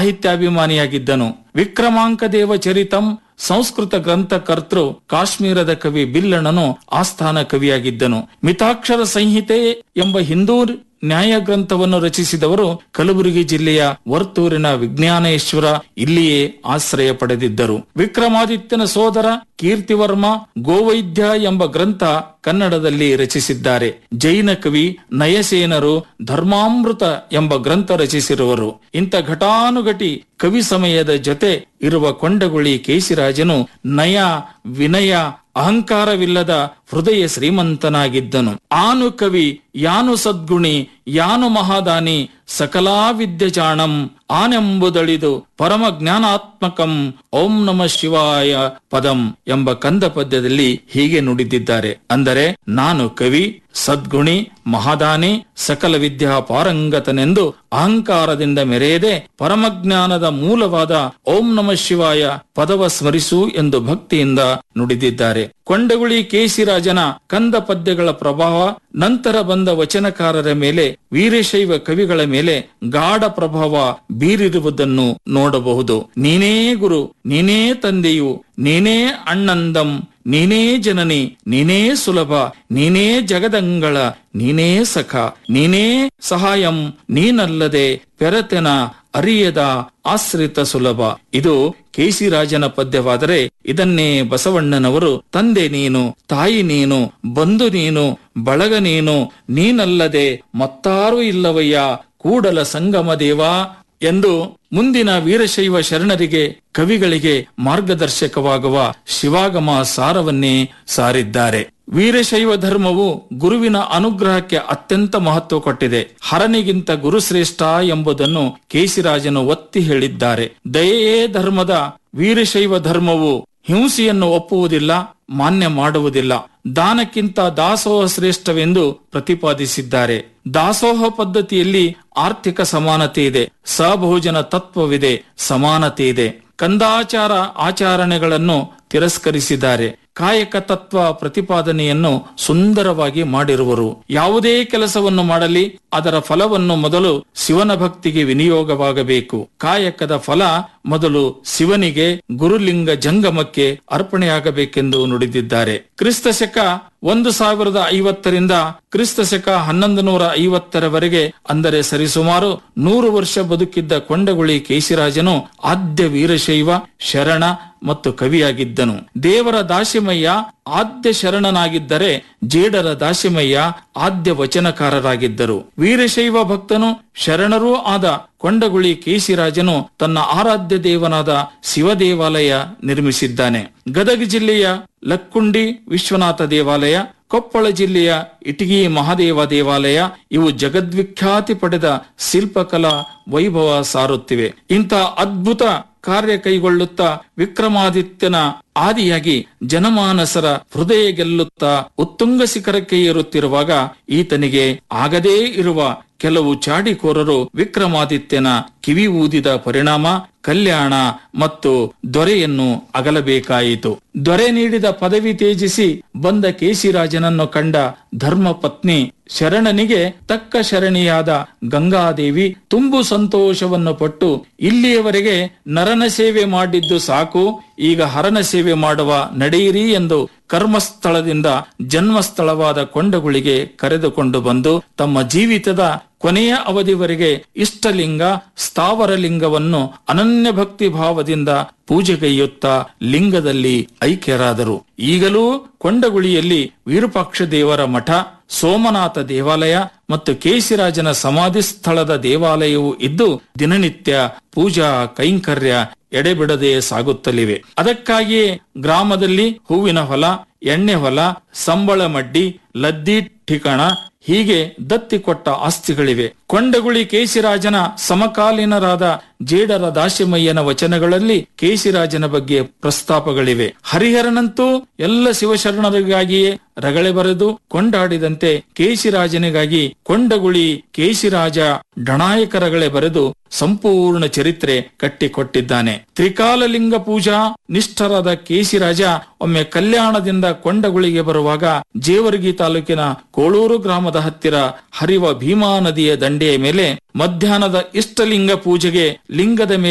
ಸಾಹಿತ್ಯಾಭಿಮಾನಿಯಾಗಿದ್ದನು ವಿಕ್ರಮಾಂಕ ದೇವ ಚರಿತಂ ಸಂಸ್ಕೃತ ಗ್ರಂಥ ಕರ್ತೃ ಕಾಶ್ಮೀರದ ಕವಿ ಬಿಲ್ಲಣನು ಆಸ್ಥಾನ ಕವಿಯಾಗಿದ್ದನು ಮಿತಾಕ್ಷರ ಸಂಹಿತೆ ಎಂಬ ಹಿಂದೂ ನ್ಯಾಯ ಗ್ರಂಥವನ್ನು ರಚಿಸಿದವರು ಕಲಬುರಗಿ ಜಿಲ್ಲೆಯ ವರ್ತೂರಿನ ವಿಜ್ಞಾನೇಶ್ವರ ಇಲ್ಲಿಯೇ ಆಶ್ರಯ ಪಡೆದಿದ್ದರು ವಿಕ್ರಮಾದಿತ್ಯನ ಸೋದರ ಕೀರ್ತಿವರ್ಮ ಗೋವೈದ್ಯ ಎಂಬ ಗ್ರಂಥ ಕನ್ನಡದಲ್ಲಿ ರಚಿಸಿದ್ದಾರೆ ಜೈನ ಕವಿ ನಯಸೇನರು ಧರ್ಮಾಮೃತ ಎಂಬ ಗ್ರಂಥ ರಚಿಸಿರುವರು ಇಂಥ ಘಟಾನುಘಟಿ ಕವಿ ಸಮಯದ ಜೊತೆ ಇರುವ ಕೊಂಡಗುಳಿ ಕೇಶಿರಾಜನು ನಯ ವಿನಯ ಅಹಂಕಾರವಿಲ್ಲದ ಹೃದಯ ಶ್ರೀಮಂತನಾಗಿದ್ದನು ಆನು ಕವಿ ಯಾನು ಸದ್ಗುಣಿ ಯಾನು ಮಹಾದಾನಿ ಸಕಲಾ ವಿದ್ಯೆ ಜಾಣಂ ಆನೆಂಬುದಳಿದು ಪರಮ ಜ್ಞಾನಾತ್ಮಕಂ ಓಂ ನಮ ಶಿವಾಯ ಪದಂ ಎಂಬ ಕಂದ ಪದ್ಯದಲ್ಲಿ ಹೀಗೆ ನುಡಿದಿದ್ದಾರೆ ಅಂದರೆ ನಾನು ಕವಿ ಸದ್ಗುಣಿ ಮಹಾದಾನಿ ಸಕಲ ವಿದ್ಯಾ ಪಾರಂಗತನೆಂದು ಅಹಂಕಾರದಿಂದ ಮೆರೆಯದೆ ಪರಮಜ್ಞಾನದ ಮೂಲವಾದ ಓಂ ನಮ ಶಿವಾಯ ಪದವ ಸ್ಮರಿಸು ಎಂದು ಭಕ್ತಿಯಿಂದ ನುಡಿದಿದ್ದಾರೆ ಕೊಂಡಗುಳಿ ಕೇಸಿರಾಜನ ಕಂದ ಪದ್ಯಗಳ ಪ್ರಭಾವ ನಂತರ ಬಂದ ವಚನಕಾರರ ಮೇಲೆ ವೀರಶೈವ ಕವಿಗಳ ಮೇಲೆ ಗಾಢ ಪ್ರಭಾವ ಬೀರಿರುವುದನ್ನು ನೋಡಬಹುದು ನೀನೇ ಗುರು ನೀನೇ ತಂದೆಯು ನೀನೇ ಅಣ್ಣಂದಂ ನೀನೇ ಜನನಿ ನೀನೇ ಸುಲಭ ನೀನೇ ಜಗದಂಗಳ ನೀನೇ ಸಖ ನೀನೇ ಸಹಾಯಂ ನೀನಲ್ಲದೆ ಪೆರತೆನ ಅರಿಯದ ಆಶ್ರಿತ ಸುಲಭ ಇದು ಕೇಸಿರಾಜನ ಪದ್ಯವಾದರೆ ಇದನ್ನೇ ಬಸವಣ್ಣನವರು ತಂದೆ ನೀನು ತಾಯಿ ನೀನು ಬಂಧು ನೀನು ಬಳಗ ನೀನು ನೀನಲ್ಲದೆ ಮತ್ತಾರೂ ಇಲ್ಲವಯ್ಯ ಕೂಡಲ ಸಂಗಮ ದೇವಾ ಎಂದು ಮುಂದಿನ ವೀರಶೈವ ಶರಣರಿಗೆ ಕವಿಗಳಿಗೆ ಮಾರ್ಗದರ್ಶಕವಾಗುವ ಶಿವಾಗಮ ಸಾರವನ್ನೇ ಸಾರಿದ್ದಾರೆ ವೀರಶೈವ ಧರ್ಮವು ಗುರುವಿನ ಅನುಗ್ರಹಕ್ಕೆ ಅತ್ಯಂತ ಮಹತ್ವ ಕೊಟ್ಟಿದೆ ಹರನಿಗಿಂತ ಗುರುಶ್ರೇಷ್ಠ ಎಂಬುದನ್ನು ಕೇಸಿರಾಜನು ಒತ್ತಿ ಹೇಳಿದ್ದಾರೆ ದಯೆಯೇ ಧರ್ಮದ ವೀರಶೈವ ಧರ್ಮವು ಹಿಂಸೆಯನ್ನು ಒಪ್ಪುವುದಿಲ್ಲ ಮಾನ್ಯ ಮಾಡುವುದಿಲ್ಲ ದಾನಕ್ಕಿಂತ ದಾಸೋಹ ಶ್ರೇಷ್ಠವೆಂದು ಪ್ರತಿಪಾದಿಸಿದ್ದಾರೆ ದಾಸೋಹ ಪದ್ಧತಿಯಲ್ಲಿ ಆರ್ಥಿಕ ಸಮಾನತೆ ಇದೆ ಸಭೋಜನ ತತ್ವವಿದೆ ಸಮಾನತೆ ಇದೆ ಕಂದಾಚಾರ ಆಚರಣೆಗಳನ್ನು ತಿರಸ್ಕರಿಸಿದ್ದಾರೆ ಕಾಯಕ ತತ್ವ ಪ್ರತಿಪಾದನೆಯನ್ನು ಸುಂದರವಾಗಿ ಮಾಡಿರುವರು ಯಾವುದೇ ಕೆಲಸವನ್ನು ಮಾಡಲಿ ಅದರ ಫಲವನ್ನು ಮೊದಲು ಶಿವನ ಭಕ್ತಿಗೆ ವಿನಿಯೋಗವಾಗಬೇಕು ಕಾಯಕದ ಫಲ ಮೊದಲು ಶಿವನಿಗೆ ಗುರುಲಿಂಗ ಜಂಗಮಕ್ಕೆ ಅರ್ಪಣೆಯಾಗಬೇಕೆಂದು ನುಡಿದಿದ್ದಾರೆ ಕ್ರಿಸ್ತ ಶಕ ಒಂದು ಸಾವಿರದ ಐವತ್ತರಿಂದ ಕ್ರಿಸ್ತ ಶಕ ಹನ್ನೊಂದು ನೂರ ಐವತ್ತರವರೆಗೆ ಅಂದರೆ ಸರಿಸುಮಾರು ನೂರು ವರ್ಷ ಬದುಕಿದ್ದ ಕೊಂಡಗುಳಿ ಕೇಶಿರಾಜನು ಆದ್ಯ ವೀರಶೈವ ಶರಣ ಮತ್ತು ಕವಿಯಾಗಿದ್ದನು ದೇವರ ದಾಸಿಮಯ್ಯ ಆದ್ಯ ಶರಣನಾಗಿದ್ದರೆ ಜೇಡರ ದಾಸಿಮಯ್ಯ ಆದ್ಯ ವಚನಕಾರರಾಗಿದ್ದರು ವೀರಶೈವ ಭಕ್ತನು ಶರಣರೂ ಆದ ಕೊಂಡಗುಳಿ ಕೇಶಿರಾಜನು ತನ್ನ ಆರಾಧ್ಯ ದೇವನಾದ ಶಿವ ದೇವಾಲಯ ನಿರ್ಮಿಸಿದ್ದಾನೆ ಗದಗ ಜಿಲ್ಲೆಯ ಲಕ್ಕುಂಡಿ ವಿಶ್ವನಾಥ ದೇವಾಲಯ ಕೊಪ್ಪಳ ಜಿಲ್ಲೆಯ ಇಟಗಿ ಮಹಾದೇವ ದೇವಾಲಯ ಇವು ಜಗದ್ವಿಖ್ಯಾತಿ ಪಡೆದ ಶಿಲ್ಪಕಲಾ ವೈಭವ ಸಾರುತ್ತಿವೆ ಇಂಥ ಅದ್ಭುತ ಕಾರ್ಯ ಕೈಗೊಳ್ಳುತ್ತಾ ವಿಕ್ರಮಾದಿತ್ಯನ ಆದಿಯಾಗಿ ಜನಮಾನಸರ ಹೃದಯ ಗೆಲ್ಲುತ್ತಾ ಉತ್ತುಂಗ ಶಿಖರಕ್ಕೆ ಏರುತ್ತಿರುವಾಗ ಈತನಿಗೆ ಆಗದೇ ಇರುವ ಕೆಲವು ಚಾಡಿಕೋರರು ವಿಕ್ರಮಾದಿತ್ಯನ ಕಿವಿ ಊದಿದ ಪರಿಣಾಮ ಕಲ್ಯಾಣ ಮತ್ತು ದೊರೆಯನ್ನು ಅಗಲಬೇಕಾಯಿತು ದೊರೆ ನೀಡಿದ ಪದವಿ ತ್ಯಜಿಸಿ ಬಂದ ಕೇಸಿರಾಜನನ್ನು ಕಂಡ ಧರ್ಮ ಪತ್ನಿ ಶರಣನಿಗೆ ತಕ್ಕ ಶರಣಿಯಾದ ಗಂಗಾದೇವಿ ತುಂಬು ಸಂತೋಷವನ್ನು ಪಟ್ಟು ಇಲ್ಲಿಯವರೆಗೆ ನರನ ಸೇವೆ ಮಾಡಿದ್ದು ಸಾಕು ಈಗ ಹರನ ಸೇವೆ ಮಾಡುವ ನಡೆಯಿರಿ ಎಂದು ಕರ್ಮಸ್ಥಳದಿಂದ ಜನ್ಮಸ್ಥಳವಾದ ಕೊಂಡಗುಳಿಗೆ ಕರೆದುಕೊಂಡು ಬಂದು ತಮ್ಮ ಜೀವಿತದ ಕೊನೆಯ ಅವಧಿವರೆಗೆ ಇಷ್ಟಲಿಂಗ ಸ್ಥಾವರ ಲಿಂಗವನ್ನು ಅನನ್ಯ ಭಕ್ತಿ ಭಾವದಿಂದ ಪೂಜೆಗೈಯುತ್ತಾ ಲಿಂಗದಲ್ಲಿ ಐಕ್ಯರಾದರು ಈಗಲೂ ಕೊಂಡಗುಳಿಯಲ್ಲಿ ವಿರೂಪಾಕ್ಷ ದೇವರ ಮಠ ಸೋಮನಾಥ ದೇವಾಲಯ ಮತ್ತು ಕೇಶಿರಾಜನ ಸಮಾಧಿ ಸ್ಥಳದ ದೇವಾಲಯವು ಇದ್ದು ದಿನನಿತ್ಯ ಪೂಜಾ ಕೈಂಕರ್ಯ ಎಡೆಬಿಡದೆ ಸಾಗುತ್ತಲಿವೆ ಅದಕ್ಕಾಗಿಯೇ ಗ್ರಾಮದಲ್ಲಿ ಹೂವಿನ ಹೊಲ ಎಣ್ಣೆ ಹೊಲ ಸಂಬಳ ಮಡ್ಡಿ ಲದ್ದಿ ಠಿಕಣ ಹೀಗೆ ದತ್ತಿ ಕೊಟ್ಟ ಆಸ್ತಿಗಳಿವೆ ಕೊಂಡಗುಳಿ ಕೇಶಿರಾಜನ ಸಮಕಾಲೀನರಾದ ಜೇಡರ ದಾಸಿಮಯ್ಯನ ವಚನಗಳಲ್ಲಿ ಕೇಶಿರಾಜನ ಬಗ್ಗೆ ಪ್ರಸ್ತಾಪಗಳಿವೆ ಹರಿಹರನಂತೂ ಎಲ್ಲ ಶಿವಶರಣರಿಗಾಗಿಯೇ ರಗಳೆ ಬರೆದು ಕೊಂಡಾಡಿದಂತೆ ಕೇಶಿರಾಜನಿಗಾಗಿ ಕೊಂಡಗುಳಿ ಕೇಶಿರಾಜ ಡಣಾಯಕರಗಳೆ ಬರೆದು ಸಂಪೂರ್ಣ ಚರಿತ್ರೆ ಕಟ್ಟಿಕೊಟ್ಟಿದ್ದಾನೆ ತ್ರಿಕಾಲಲಿಂಗ ಪೂಜಾ ನಿಷ್ಠರಾದ ಕೇಶಿರಾಜ ಒಮ್ಮೆ ಕಲ್ಯಾಣದಿಂದ ಕೊಂಡಗುಳಿಗೆ ಬರುವಾಗ ಜೇವರ್ಗಿ ತಾಲೂಕಿನ ಕೋಳೂರು ಗ್ರಾಮದ ಹತ್ತಿರ ಹರಿವ ಭೀಮಾ ನದಿಯ ದಂಡೆಯ ಮೇಲೆ ಮಧ್ಯಾಹ್ನದ ಇಷ್ಟಲಿಂಗ ಪೂಜೆಗೆ ಲಿಂಗದ ಮೇಲೆ